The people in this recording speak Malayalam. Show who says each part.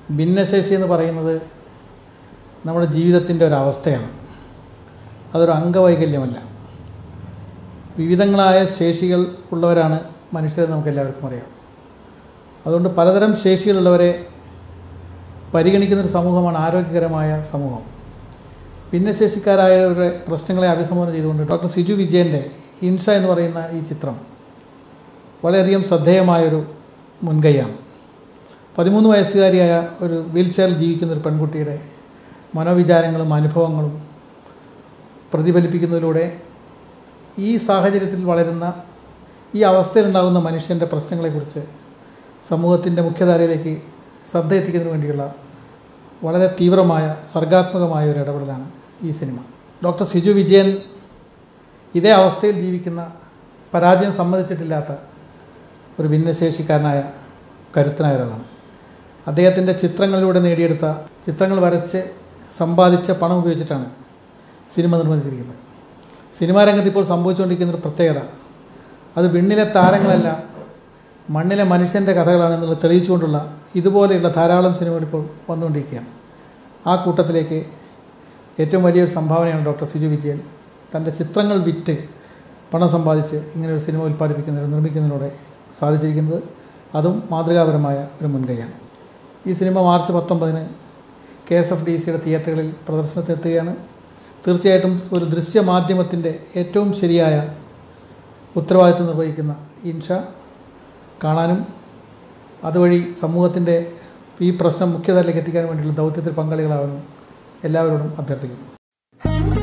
Speaker 1: ഭിന്നശേഷി എന്ന് പറയുന്നത് നമ്മുടെ ജീവിതത്തിൻ്റെ ഒരവസ്ഥയാണ് അതൊരു അംഗവൈകല്യമല്ല വിവിധങ്ങളായ ശേഷികൾ ഉള്ളവരാണ് മനുഷ്യരെന്ന് നമുക്ക് എല്ലാവർക്കും അറിയാം അതുകൊണ്ട് പലതരം ശേഷികളുള്ളവരെ പരിഗണിക്കുന്നൊരു സമൂഹമാണ് ആരോഗ്യകരമായ സമൂഹം ഭിന്നശേഷിക്കാരായവരുടെ പ്രശ്നങ്ങളെ അഭിസംബോധന ചെയ്തുകൊണ്ട് ഡോക്ടർ സിജു വിജയൻ്റെ ഇൻഷ എന്ന് പറയുന്ന ഈ ചിത്രം വളരെയധികം ശ്രദ്ധേയമായൊരു മുൻകൈയാണ് പതിമൂന്ന് വയസ്സുകാരിയായ ഒരു വീൽ ചെയറിൽ ജീവിക്കുന്ന ഒരു പെൺകുട്ടിയുടെ മനോവിചാരങ്ങളും അനുഭവങ്ങളും പ്രതിഫലിപ്പിക്കുന്നതിലൂടെ ഈ സാഹചര്യത്തിൽ വളരുന്ന ഈ അവസ്ഥയിലുണ്ടാകുന്ന മനുഷ്യൻ്റെ പ്രശ്നങ്ങളെക്കുറിച്ച് സമൂഹത്തിൻ്റെ മുഖ്യധാരയിലേക്ക് ശ്രദ്ധ എത്തിക്കുന്നതിന് വേണ്ടിയുള്ള വളരെ തീവ്രമായ സർഗാത്മകമായ ഒരു ഇടപെടലാണ് ഈ സിനിമ ഡോക്ടർ സിജു വിജയൻ ഇതേ അവസ്ഥയിൽ ജീവിക്കുന്ന പരാജയം സമ്മതിച്ചിട്ടില്ലാത്ത ഒരു ഭിന്നശേഷിക്കാരനായ കരുത്തനായ ഒരാളാണ് അദ്ദേഹത്തിൻ്റെ ചിത്രങ്ങളിലൂടെ നേടിയെടുത്ത ചിത്രങ്ങൾ വരച്ച് സമ്പാദിച്ച പണം ഉപയോഗിച്ചിട്ടാണ് സിനിമ നിർമ്മിച്ചിരിക്കുന്നത് സിനിമാ രംഗത്ത് ഇപ്പോൾ സംഭവിച്ചുകൊണ്ടിരിക്കുന്ന ഒരു പ്രത്യേകത അത് വിണ്ണിലെ താരങ്ങളല്ല മണ്ണിലെ മനുഷ്യൻ്റെ കഥകളാണെന്നുള്ളത് തെളിയിച്ചുകൊണ്ടുള്ള ഇതുപോലെയുള്ള ധാരാളം സിനിമകൾ ഇപ്പോൾ വന്നുകൊണ്ടിരിക്കുകയാണ് ആ കൂട്ടത്തിലേക്ക് ഏറ്റവും വലിയൊരു സംഭാവനയാണ് ഡോക്ടർ സിജു വിജയൻ തൻ്റെ ചിത്രങ്ങൾ വിറ്റ് പണം സമ്പാദിച്ച് ഇങ്ങനെ ഒരു സിനിമ ഉൽപ്പാദിപ്പിക്കുന്നതിന് നിർമ്മിക്കുന്നതിലൂടെ സാധിച്ചിരിക്കുന്നത് അതും മാതൃകാപരമായ ഒരു മുൻകൈയാണ് ഈ സിനിമ മാർച്ച് പത്തൊമ്പതിന് കെ എസ് എഫ് ഡി സിയുടെ തിയേറ്ററുകളിൽ പ്രദർശനത്തിനെത്തുകയാണ് തീർച്ചയായിട്ടും ഒരു ദൃശ്യമാധ്യമത്തിൻ്റെ ഏറ്റവും ശരിയായ ഉത്തരവാദിത്വം നിർവഹിക്കുന്ന ഇൻഷ കാണാനും അതുവഴി സമൂഹത്തിൻ്റെ ഈ പ്രശ്നം മുഖ്യധാരയിലേക്ക് എത്തിക്കാൻ വേണ്ടിയുള്ള ദൗത്യത്തിൽ പങ്കാളികളാവാനും എല്ലാവരോടും അഭ്യർത്ഥിക്കുന്നു